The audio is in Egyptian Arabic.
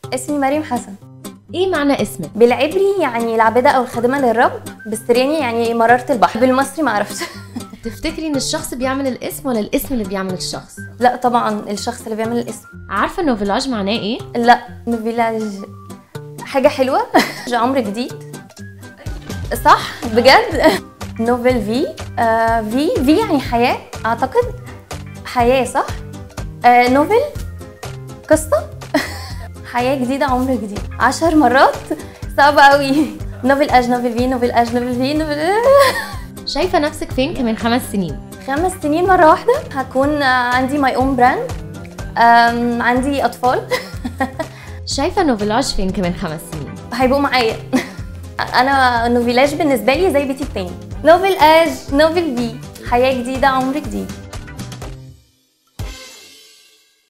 اسمي مريم حسن ايه معنى اسمك بالعبري يعني العابدة أو الخادمة للرب بالسرياني يعني مررت البحر بالمصري ما اعرفش تفتكري ان الشخص بيعمل الاسم ولا الاسم اللي بيعمل الشخص لا طبعا الشخص اللي بيعمل الاسم عارفه نوفيلاج معناه ايه لا نوفيلاج حاجة حلوة عمر جديد صح بجد نوفل في آه في في يعني حياة أعتقد حياة صح آه نوفل قصة حياة جديدة عمر جديد عشر مرات صعبة قوي نوفل أج نوفل في نوفل أج نوفل في نوفل شايفه نفسك فين كمان خمس سنين خمس سنين مرة واحدة هكون آه، عندي ماي اون براند عندي أطفال شايفه نوفيلاج فين كمان خمس سنين هيبقوا معايا انا نوفيلاج بالنسبه لي زي بيتي التاني نوفل اج نوفل بي حياه جديده عمر جديد